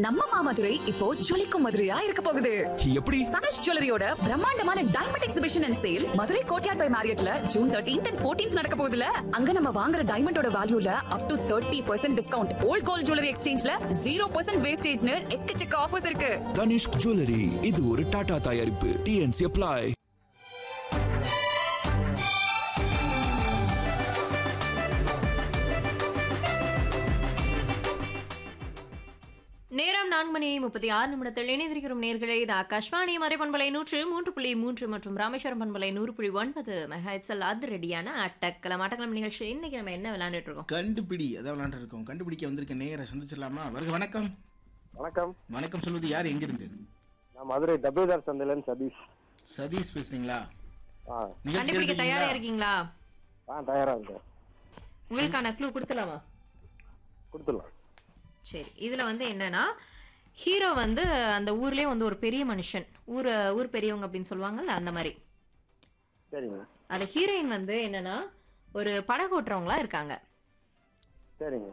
நம்ம மாமதுரை இப்போ ஜொலிக்கும் மதுரையா இருக்க போகுது எப்படி தனுஷ் ஜுவல்லரியோட பிரம்மாண்டமான diamond exhibition and sale Madurai Courtyard by மேரியட்ல ஜூன் தேர்ட்டீன்த் அண்ட் ஃபோர்டீன்த் நடக்க போகுதுல அங்க நம்ம வாங்குற டைமண்டோட வேல்யூல up to thirty percent discount old gold jewellery எக்ஸ்சேஞ்ச்ல ஜீரோ பர்சன்ட் வேஸ்டேஜ்னு எக்கச்சக்க ஆஃபர்ஸ் இருக்கு தனிஷ்க் ஜுவல்லரி இது ஒரு டாடா தயாரிப்பு டிஎன்சி அப்ளை நேரம் நான்கு மணி முப்பத்தி ஆறு நிமிடத்தில் இணைந்திருக்கிறோம் நேர்களே இது ஆகாஷ்வாணி மறைபண்பலை நூற்று மூன்று புள்ளி மூன்று மற்றும் ராமேஸ்வரம் பண்பலை நூறு புள்ளி ஒன்பது மெகாட்சல் அது ரெடியான அட்டக்கலம் அட்டக்கலம் நிகழ்ச்சி இன்னைக்கு நம்ம என்ன விளையாண்டுட்டு இருக்கோம் கண்டுபிடி அதான் விளையாண்டு இருக்கோம் கண்டுபிடிக்க வந்திருக்க நேர சந்திச்சிடலாமா வருக வணக்கம் வணக்கம் வணக்கம் சொல்வது யார் எங்கிருந்து நான் மதுரை டபுள்தார் சந்தையிலன்னு சதீஷ் சதீஷ் பேசுறீங்களா ஆ நிகழ்ச்சி கண்டுபிடிக்க தயாரா கேட்டுருக்கீங்களா? இருக்கீங்களா ஆ தயாரா இருக்கேன் உங்களுக்கான க்ளூ கொடுத்துலாமா கொடுத்துடலாம் சரி இதுல வந்து என்னன்னா ஹீரோ வந்து அந்த ஊர்லயே வந்து ஒரு பெரிய மனுஷன் ஊர் ஊர் பெரியவங்க அப்படின்னு சொல்லுவாங்கல்ல அந்த மாதிரி சரிங்க அதுல ஹீரோயின் வந்து என்னன்னா ஒரு படகு ஓட்டுறவங்களா இருக்காங்க சரிங்க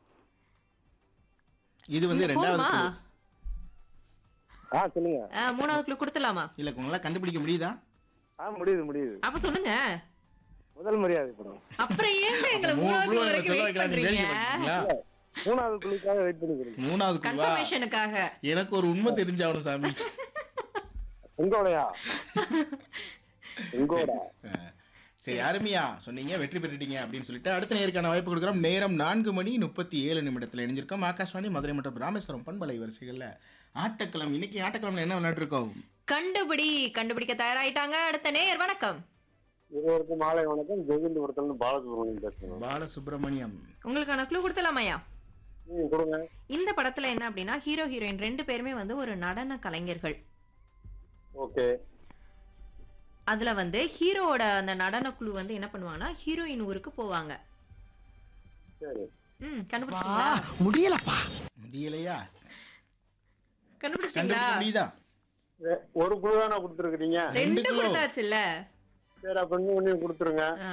இது வந்து ரெண்டாவது போதுமா clue. ஆ சொல்லுங்க ஆ, மூணாவது க்ளூ கொடுத்துலாமா இல்ல உங்களால கண்டுபிடிக்க முடியுதா ஆ முடியுது முடியுது அப்ப சொல்லுங்க முதல் மரியாதை படம் அப்புறம் ஏங்க எங்களை மூணு மூணாவது clue clue எங்களை வரைக்கும் சொல்ல wait வைக்கலாம் நீங்க பண்றீங்க வேடிக்கை பார்க்கறீங்களா? மூணாவது குழுக்காக வெயிட் பண்ணிக்கிறீங்க மூணாவது குழுவா கன்ஃபர்மேஷனுக்காக எனக்கு ஒரு உண்மை தெரிஞ்சாகணும் சாமி உங்களோடயா உங்களோட அஹ், சரி அருமையா சொன்னீங்க வெற்றி பெற்றுட்டீங்க அப்படின்னு சொல்லிட்டு அடுத்த நேருக்கான வாய்ப்பு கொடுக்குறோம் நேரம் நான்கு மணி முப்பத்தி ஏழு நிமிடத்தில் இணைஞ்சிருக்கோம் ஆகாஷ்வாணி மதுரை மற்றும் ராமேஸ்வரம் பண்பலை வரிசைகளில் ஆட்டக்கிழமை இன்னைக்கு ஆட்டக்கிழமை என்ன விளையாட்டுருக்கோம் கண்டுபிடி கண்டுபிடிக்க தயாராயிட்டாங்க அடுத்த நேயர் வணக்கம் இருவருக்கும் மாலை வணக்கம் ஜெயந்தபுரத்துல பாலசுப்ரமணியம் பேசுறேன் பாலசுப்ரமணியம் உங்களுக்கான க்ளூ கொடுத்தலாமையா நீங்க கொடுங்க இந்த படத்துல என்ன அப்படின்னா ஹீரோ ஹீரோயின் ரெண்டு பேருமே வந்து ஒரு நடன கலைஞர்கள் ஓகே அதுல வந்து ஹீரோவோட அந்த நடன குழு வந்து என்ன பண்ணுவாங்கன்னா ஹீரோயின் ஊருக்கு போவாங்க சரி ம் கண்டுபிடிச்சிங்களா முடியலையா கண்டுபிடிச்சிங்களா கண்டுபிடிக்க முடியுதா ஏ, ஒரு குழு தானே கொடுத்துருக்கீங்க ரெண்டு ரெண்டு clue. கொடுத்தாச்சுல்ல சரி அப்ப இன்னும் ஒன்றையும் கொடுத்துருங்க ஆ.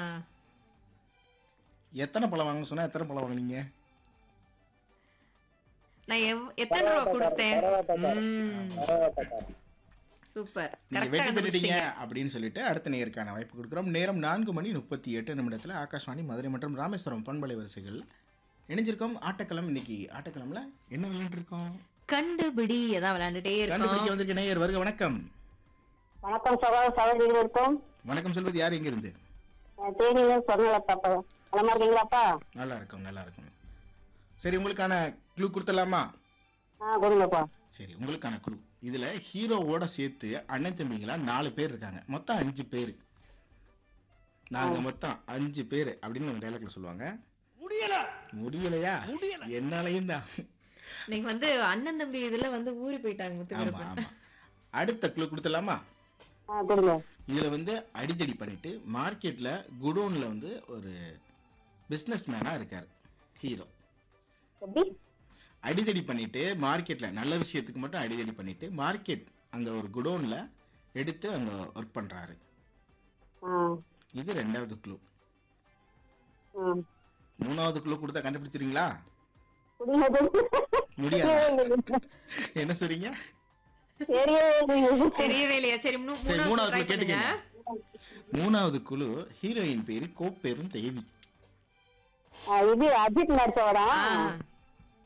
எத்தனை பழம் வாங்க சொன்னா எத்தனை பழம் வாங்குனீங்க நான் எவ்- எத்தனை ரூபா கொடுத்தேன் ம். சூப்பர் நீங்க கரெக்டா வெற்றி பெற்றுட்டீங்க கண்டுபிடிச்சிட்டீங்க அப்படின்னு சொல்லிட்டு அடுத்த நேருக்கான வாய்ப்பு கொடுக்குறோம் நேரம் நான்கு மணி முப்பத்தி எட்டு நிமிடத்தில் ஆகாஷ்வாணி மதுரை மற்றும் ராமேஸ்வரம் பண்பலை வரிசைகள் இணைஞ்சிருக்கோம் ஆட்டக்கிழமை இன்னைக்கு ஆட்டக்கிழமைல என்ன விளையாண்டு இருக்கோம் கண்டுபிடி அதான் விளையாண்டுட்டே கண்டுபிடிக்க இருக்கோம் வந்திருக்க நேயர் வருக வணக்கம் வணக்கம் சகோதர சகோதரி இருக்கும் வணக்கம் சொல்வது யார் எங்க இருந்து தேனியில சொன்னலப்பா நலமா இருக்கீங்களாப்பா நல்லா இருக்கும் நல்லா இருக்கும் சரி உங்களுக்கான க்ளூ கொடுத்துடலாமா ஆ கொடுங்கப்பா சரி உங்களுக்கான க்ளூ இதுல ஹீரோவோட சேர்த்து அண்ணன் தம்பிங்களா நாலு பேர் இருக்காங்க மொத்தம் அஞ்சு பேர் நாங்க மொத்தம் அஞ்சு பேர் அப்படின்னு ஒரு டைலாக்ல சொல்லுவாங்க முடியல முடியலையா என்னாலையும் தான் நீங்க வந்து அண்ணன் தம்பி இதுல வந்து ஊறி போயிட்டாங்க ஆமா முத்துக்கருப்பன் ஆமா அடுத்த க்ளூ கொடுத்துடலாமா ஆ கொடுங்க இதுல வந்து அடிதடி பண்ணிட்டு மார்க்கெட்ல குடோன்ல வந்து ஒரு பிஸ்னஸ் மேனா இருக்காரு ஹீரோ எப்படி அடிதடி பண்ணிட்டு மார்க்கெட்ல நல்ல விஷயத்துக்கு மட்டும் அடிதடி பண்ணிட்டு மார்க்கெட் அங்க ஒரு குடோன்ல எடுத்து அங்க ஒர்க் பண்றாரு ஆ இது ரெண்டாவது க்ளூ ம் மூணாவது க்ளூ கொடுத்தா கண்டுபிடிச்சிருங்களா புரியுது முடியாது என்ன சொல்றீங்க தெரியவே தெரியவே இல்லையா சரி மூணு- சரி மூணாவது மூணாவது try குழு கேட்டுக்கங்க பண்ணுங்க மூணாவது குழு ஹீரோயின் பேரு கோப்பெரும் தேவி இது அஜித் நடிச்சவரா ஆ,